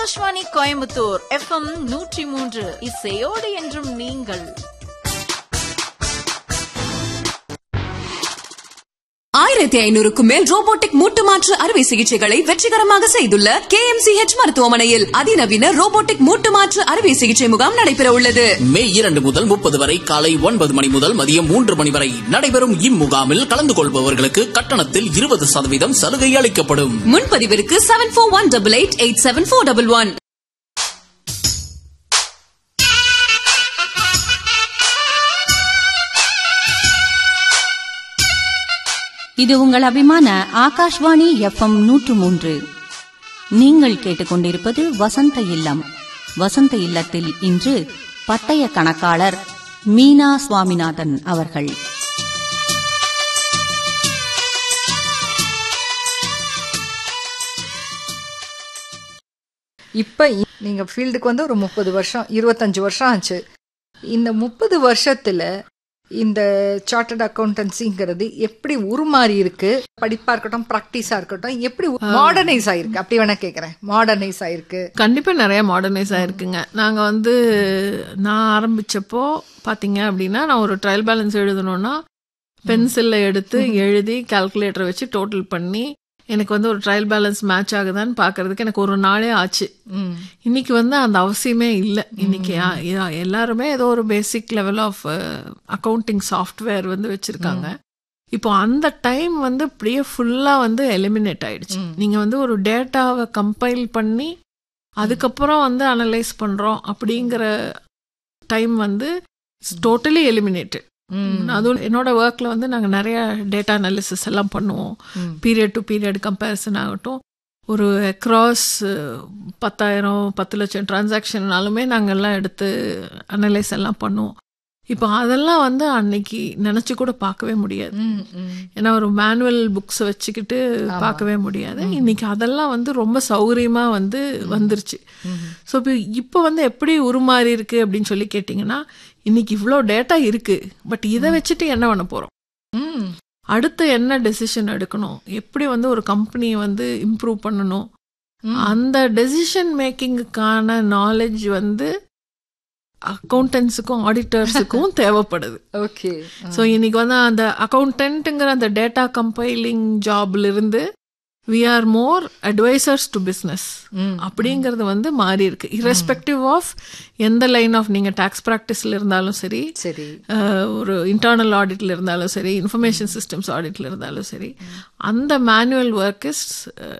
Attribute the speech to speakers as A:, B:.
A: Akashvani Coimbatore FM நூற்றி மூன்று இசையோடு என்றும் நீங்கள்
B: ஆயிரத்தி ஐநூறுக்கும் மேல் ரோபோட்டிக் மூட்டு மாற்று அறுவை சிகிச்சைகளை வெற்றிகரமாக செய்துள்ள கே எம் சி ஹெச் மருத்துவமனையில் அதிநவீன ரோபோட்டிக் மூட்டு மாற்று அறுவை சிகிச்சை முகாம் நடைபெற உள்ளது
C: மே இரண்டு முதல் முப்பது வரை காலை ஒன்பது மணி முதல் மதியம் மூன்று மணி வரை நடைபெறும் இம்முகாமில் கலந்து கொள்பவர்களுக்கு கட்டணத்தில் இருபது சதவீதம் சலுகை அளிக்கப்படும்
B: முன்பதிவிற்கு seven four one double eight eight seven four double one
D: இது உங்கள் அபிமான ஆகாஷ்வாணி எஃப்எம் நூற்று மூன்று நீங்கள் கேட்டுக்கொண்டிருப்பது வசந்த இல்லம் வசந்த இல்லத்தில் இன்று பட்டய கணக்காளர் மீனா சுவாமிநாதன் அவர்கள்
E: இப்போ நீங்க ஃபீல்டுக்கு வந்து ஒரு முப்பது வருஷம் இருபத்தஞ்சு வருஷம் ஆச்சு இந்த முப்பது வருஷத்துல இந்த சார்ட்டர்ட் அக்கௌண்டன்சிங்கிறது எப்படி உருமாறி இருக்கு படிப்பா இருக்கட்டும் ப்ராக்டிஸா இருக்கட்டும் எப்படி மாடர்னைஸ் ஆயிருக்கு அப்படி வேணா கேக்குறேன் மாடர்னைஸ் ஆயிருக்கு
F: கண்டிப்பா நிறைய மாடர்னைஸ் ஆயிருக்குங்க நாங்க வந்து நான் ஆரம்பிச்சப்போ பாத்தீங்க அப்படின்னா நான் ஒரு ட்ரையல் பேலன்ஸ் எழுதணும்னா பென்சில்ல எடுத்து எழுதி கால்குலேட்டர் வச்சு டோட்டல் பண்ணி எனக்கு வந்து ஒரு ட்ரையல் பேலன்ஸ் மேட்ச் ஆகுதான்னு பாக்குறதுக்கு எனக்கு ஒரு நாளே ஆச்சு
E: ம்.
F: இன்னைக்கு வந்து அந்த அவசியமே இல்லை இன்னைக்கு யா- யா- எல்லாருமே ஏதோ ஒரு basic level of accounting software வந்து வச்சிருக்காங்க இப்போ அந்த டைம் வந்து அப்படியே ஃபுல்லா வந்து எலிமினேட் ஆயிடுச்சு நீங்க வந்து ஒரு டேட்டாவை கம்பைல் பண்ணி அதுக்கப்புறம் வந்து அனலைஸ் பண்றோம் அப்படிங்கிற டைம் வந்து டோட்டலி எலிமினேட்டட் அதுவும் என்னோட ஒர்க்ல வந்து நாங்க நிறைய டேட்டா அனாலிசிஸ் எல்லாம் பண்ணுவோம் பீரியட் டு பீரியட் கம்பேரிசன் ஆகட்டும் ஒரு அக்ராஸ் பத்தாயிரம் பத்து லட்சம் டிரான்சாக்ஷன்னாலுமே நாங்கள் எல்லாம் எடுத்து அனலைஸ் எல்லாம் பண்ணுவோம் இப்போ அதெல்லாம் வந்து அன்னைக்கு நினைச்சு கூட பார்க்கவே முடியாது
E: ம், ம்.
F: ஏன்னா ஒரு மேனுவல் புக்ஸ் வச்சுக்கிட்டு பார்க்கவே முடியாது இன்னைக்கு அதெல்லாம் வந்து ரொம்ப சௌகரியமா வந்து வந்துருச்சு ஸோ இப்போ இப்போ வந்து எப்படி உருமாறி இருக்கு அப்படின்னு சொல்லி கேட்டிங்கன்னா இன்னைக்கு இவ்வளோ டேட்டா இருக்கு பட் இதை வச்சுட்டு என்ன பண்ண போறோம்
E: ம்.
F: அடுத்து என்ன டெசிஷன் எடுக்கணும் எப்படி வந்து ஒரு கம்பெனியை வந்து இம்ப்ரூவ் பண்ணணும் அந்த டெசிஷன் மேக்கிங்குக்கான நாலேஜ் வந்து அக்கௌண்டன்ஸுக்கும் ஆடிட்டர்ஸுக்கும் தேவைப்படுது
E: ஓகே
F: ஸோ இன்னைக்கு வந்து அந்த அக்கௌண்டன்ட்டுங்கிற அந்த டேட்டா கம்பைலிங் ஜாப்ல இருந்து we are more advisers to business அப்படிங்கிறது வந்து மாறி இருக்கு இரஸ்பெக்டிவ் ஆஃப் எந்த லைன் ஆஃப் நீங்க டாக்ஸ் ப்ராக்டிஸ்ல இருந்தாலும் சரி
E: சரி
F: அஹ், ஒரு இன்டர்னல் ஆடிட்ல இருந்தாலும் சரி இன்ஃபர்மேஷன் சிஸ்டம்ஸ் ஆடிட்ல இருந்தாலும் சரி அந்த மேனுவல் ஒர்க் இஸ்